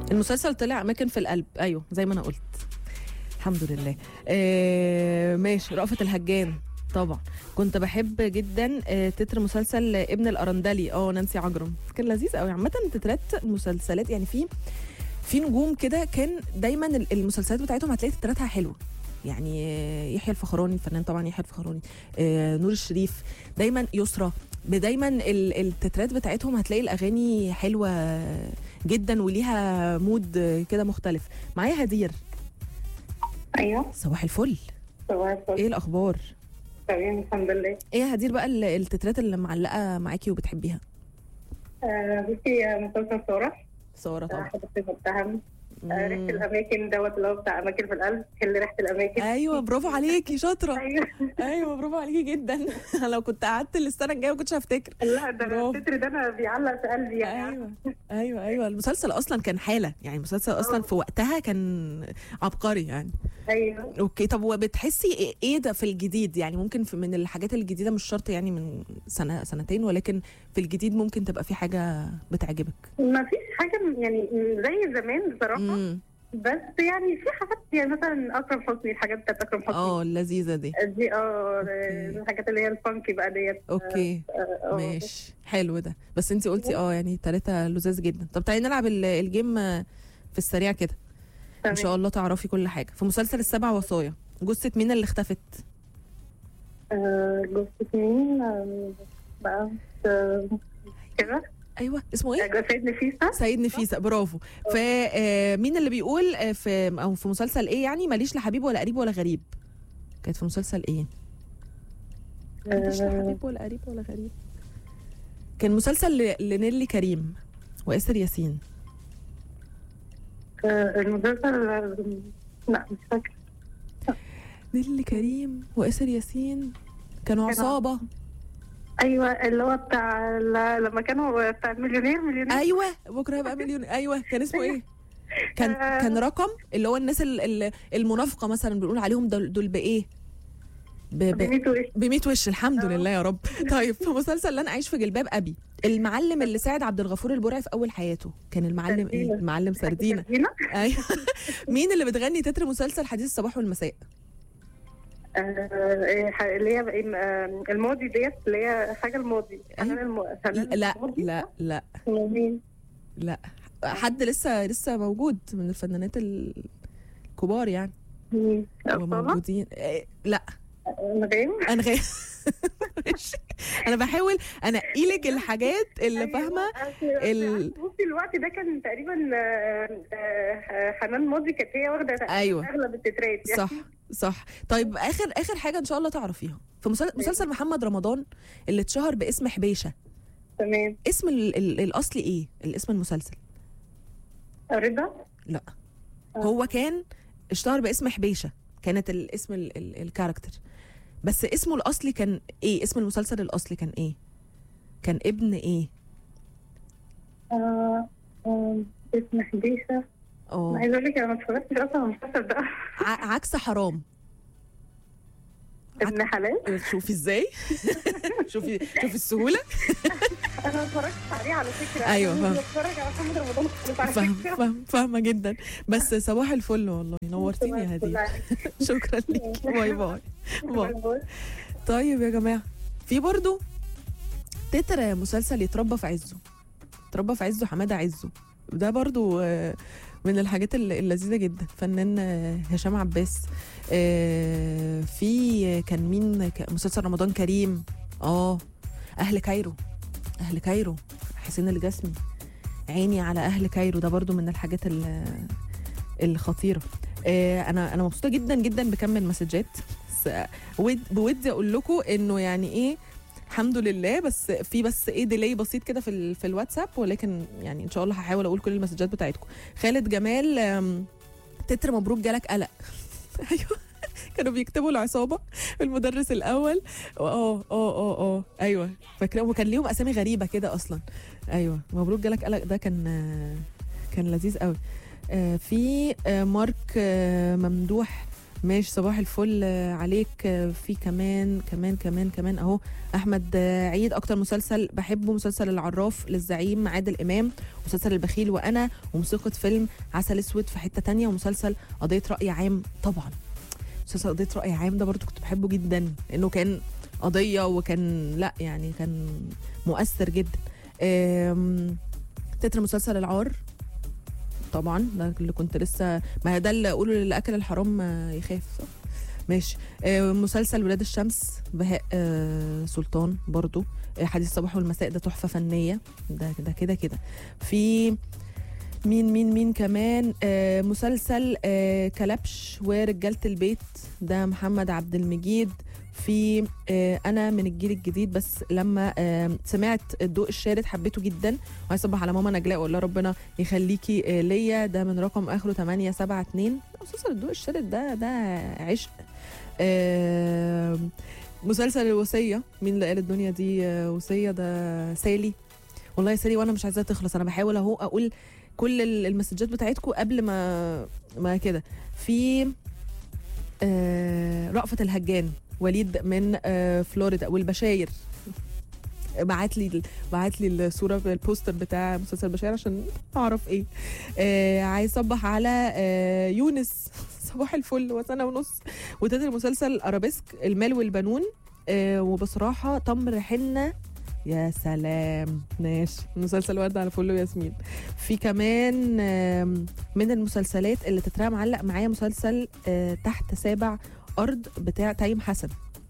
المسلسل طلع اماكن في القلب ايوه زي ما انا قلت الحمد لله آه ماشي رأفت الهجان طبعا كنت بحب جدا آه، تتر مسلسل ابن الارندلي اه نانسي عجرم كان لذيذ قوي عامه تترات المسلسلات يعني في في نجوم كده كان دايما ال- المسلسلات بتاعتهم هتلاقي تتراتها حلوه يعني آه، يحيى الفخراني الفنان طبعا يحيى الفخراني آه، نور الشريف دايما يسرى دايما ال- التترات بتاعتهم هتلاقي الاغاني حلوه جدا وليها مود آه، كده مختلف معايا هدير ايوه صباح الفل صباح الفل ايه الاخبار تمام الحمد لله ايه يا هدير بقى ال- التترات اللي معلقه معاكي وبتحبيها آه، بصي آه، مسلسل سارة ساره طبعا حضرتك متهم آه، ريحة مم. الأماكن دوت اللي هو بتاع أماكن في القلب اللي ريحة الأماكن ايوه برافو عليكي شاطره أيوه ايوه برافو عليكي جدا لو كنت قعدت السنه الجايه ما كنتش هفتكر لا ده برافو. أنا التتر ده أنا بيعلق في قلبي يعني ايوه ايوه ايوه المسلسل اصلا كان حاله يعني المسلسل اصلا في وقتها كان عبقري يعني أيوه اوكي طب وبتحسي إيه- ايه ده في الجديد يعني ممكن في من الحاجات الجديده مش شرط يعني من سنه سنتين ولكن في الجديد ممكن تبقى في حاجه بتعجبك ما فيش حاجة م- يعني م- زي زمان بصراحة امم بس يعني في حاجات يعني مثلا أكرم حسني الحاجات بتاعت أكرم حسني اه اللذيذه دي دي اه الحاجات اللي هي الفانكي بقى ديت اوكي آه، آه. ماشي حلو ده بس انت قلتي اه يعني ثلاثة لذاذ جدا طب تعالي نلعب ال- الجيم آه، في السريع كده ان تمام. شاء الله تعرفي كل حاجه في مسلسل السبع وصايا جثه مين اللي اختفت آه، جثة مين آه، بقى آه، كده ايوه اسمه ايه آه، سيد نفيسة سيد نفيسة برافو فمين اللي بيقول آه، في او في مسلسل ايه يعني ماليش لا حبيب ولا قريب ولا غريب كانت في مسلسل ايه ماليش لا آه، حبيب ولا قريب ولا غريب كان مسلسل ل- لنيلي كريم واسر ياسين آه، المسلسل آه، لا مش فاكرة نيلي كريم واسر ياسين كانوا كانوا- عصابه ايوه اللي هو بتاع ل- لما كانوا بتاع المليونير مليونير ايوه بكره هيبقى مليون ايوه كان اسمه ايه كان آه. كان رقم اللي هو الناس ال- ال- المنافقه مثلا بنقول عليهم دول, دول بايه ب- ب- بميتو إيه؟ ب 100 وش الحمد آه. لله يا رب طيب في مسلسل لن اعيش في جلباب ابي المعلم اللي ساعد عبد الغفور البرعي في اول حياته كان المعلم ايه سردينة. المعلم سردينه سردينة ايوه مين اللي بتغني تتر مسلسل حديث الصباح والمساء آه، إيه، ح- اللي هي بقى- آه، الماضي ديت اللي هي حاجة الماضي فنان أيوة. الم- فنان لا الماضي. لا لا مين؟ لا حد لسه لسه موجود من الفنانات الكبار يعني مين؟ أصالة؟ وموجودين إيه، لا نغيم انا غير ماشي. انا بحاول انقي لك الحاجات اللي أيوة. فاهمه أصل- ال- بصي الوقت ده كان تقريبا آه، آه، حنان ماضي كانت هي واخده أيوة. اغلب التترات يعني. صح صح طيب اخر اخر حاجه ان شاء الله تعرفيها في مسل- مسلسل محمد رمضان اللي اتشهر باسم حبيشه تمام اسم ال ال الاصلي ايه الاسم المسلسل رضا لا آه. هو كان اشتهر باسم حبيشه كانت الاسم ال ال الكاركتر بس اسمه الاصلي كان ايه اسم المسلسل الاصلي كان ايه كان ابن ايه آه، آه، اسم حبيشه انا اه عايزه اقول لك انا ما اتفرجتش اصلا على المسلسل ده ع- عكس حرام ابن حلال شوفي ازاي شوفي شوفي السهوله انا ما اتفرجتش عليه على فكره أيوة، انا فاهم. مش بتفرج على محمد رمضان خالص على فاهم فكره فاهم فاهمه جدا بس صباح الفل والله نورتيني يا هديه شكرا ليكي باي باي باي طيب يا جماعه في برضو تتر مسلسل يتربى في عزه اتربى في عزه حماده عزه ده برضو آه، من الحاجات الل- اللذيذه جدا فنان آه، هشام عباس آه، في كان مين ك- مسلسل رمضان كريم اه اهل كايرو اهل كايرو حسين الجسمي عيني على اهل كايرو ده برضو من الحاجات ال- الخطيره آه، انا انا مبسوطه جدا جدا بكم مسجات بس ود بودي اقول لكم انه يعني ايه الحمد لله بس في بس ايه ديلي بسيط كده في ال- في الواتساب ولكن يعني ان شاء الله هحاول اقول كل المسجات بتاعتكم خالد جمال آم، تتر مبروك جالك قلق ايوه كانوا بيكتبوا العصابه المدرس الاول اه اه اه اه ايوه فاكره وكان ليهم اسامي غريبه كده اصلا ايوه مبروك جالك قلق ده كان آه، كان لذيذ قوي آه، في آه، مارك آه، ممدوح ماشي صباح الفل آه، عليك آه، في كمان كمان كمان كمان اهو احمد آه، عيد اكتر مسلسل بحبه مسلسل العراف للزعيم عادل امام مسلسل البخيل وانا وموسيقى فيلم عسل اسود في حته تانية ومسلسل قضيه راي عام طبعا مسلسل قضيه راي عام ده برضو كنت بحبه جدا لانه كان قضيه وكان لا يعني كان مؤثر جدا آم، تتر مسلسل العار طبعا ده اللي كنت لسه ما هي ده اللي اقوله اللي اكل الحرام آه، يخاف صح ماشي آه، مسلسل ولاد الشمس بهاء آه، سلطان برضو آه، حديث الصباح والمساء ده تحفه فنيه ده ده كده كده في مين مين مين كمان آه مسلسل آه كلبش ورجاله البيت ده محمد عبد المجيد في آه انا من الجيل الجديد بس لما آه سمعت الضوء الشارد حبيته جدا وعايز اصبح على ماما نجلاء واقول لها ربنا يخليكي آه ليا ده من رقم اخره 872 مسلسل الضوء الشارد ده ده عشق آه مسلسل الوصيه مين اللي قال الدنيا دي آه وصيه ده سالي والله يا سالي وانا مش عايزاها تخلص انا بحاول اهو اقول كل ال- المسجات بتاعتكم قبل ما ما كده في آه رأفت الهجان وليد من آه فلوريدا والبشاير بعت لي بعت لي الصوره البوستر بتاع مسلسل البشاير عشان اعرف ايه آه عايز اصبح على آه يونس صباح الفل وسنه ونص وتتر المسلسل ارابيسك المال والبنون آه وبصراحه تمر حنه يا سلام ماشي مسلسل ورد على فل وياسمين في كمان آم، من المسلسلات اللي تترى معلق معايا مسلسل آه، تحت سابع ارض بتاع تايم حسن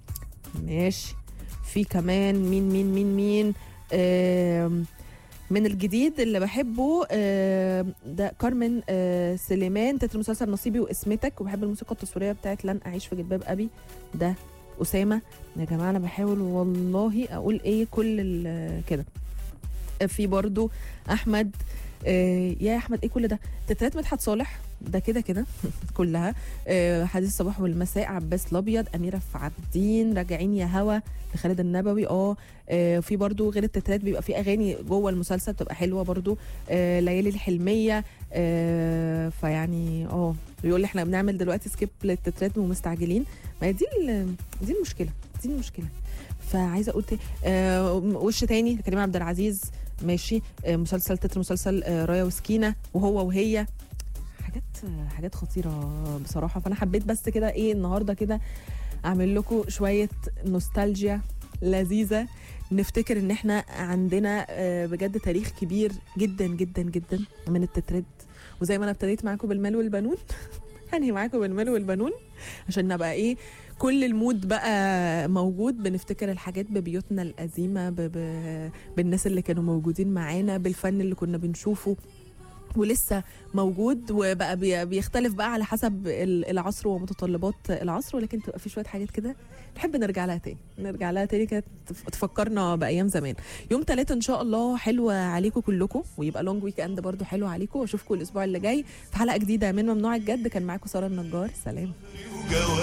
ماشي في كمان مين مين مين مين آم، من الجديد اللي بحبه آم، ده كارمن آه، سليمان تتر مسلسل نصيبي واسمتك وبحب الموسيقى التصويريه بتاعت لن اعيش في جلباب ابي ده اسامه يا جماعه انا بحاول والله اقول ايه كل ال- كده في برضو احمد آه يا احمد ايه كل ده تترات مدحت صالح ده كده كده كلها آه حديث الصباح والمساء عباس الابيض اميره في عابدين راجعين يا هوا لخالد النبوي اه آه، في برضو غير التترات بيبقى في اغاني جوه المسلسل بتبقى حلوه برضو آه ليالي الحلميه آه فيعني اه بيقول لي احنا بنعمل دلوقتي سكيب للتترات ومستعجلين ما هي دي ال- دي المشكله دي المشكله فعايزه اقول تاني آه وش تاني كريم عبد العزيز ماشي آه مسلسل تتر مسلسل آه رايا وسكينه وهو وهي حاجات آه، حاجات خطيره بصراحه فانا حبيت بس كده ايه النهارده كده اعمل لكم شويه نوستالجيا لذيذه نفتكر ان احنا عندنا آه، بجد تاريخ كبير جدا جدا جدا من التترات وزي ما انا ابتديت معاكم بالمال والبنون هنهي معاكم بالمال والبنون عشان نبقى ايه كل المود بقى موجود بنفتكر الحاجات ببيوتنا القديمه ب... ب... بالناس اللي كانوا موجودين معانا بالفن اللي كنا بنشوفه ولسه موجود وبقى بي- بيختلف بقى على حسب ال- العصر ومتطلبات العصر ولكن تبقى في شويه حاجات كده نحب نرجع لها تاني نرجع لها تاني كانت تف- تفكرنا بايام زمان يوم ثلاثة ان شاء الله حلوه عليكم كلكم ويبقى لونج ويك اند برضو حلو عليكم واشوفكم الاسبوع اللي جاي في حلقه جديده من ممنوع الجد كان معاكم ساره النجار سلام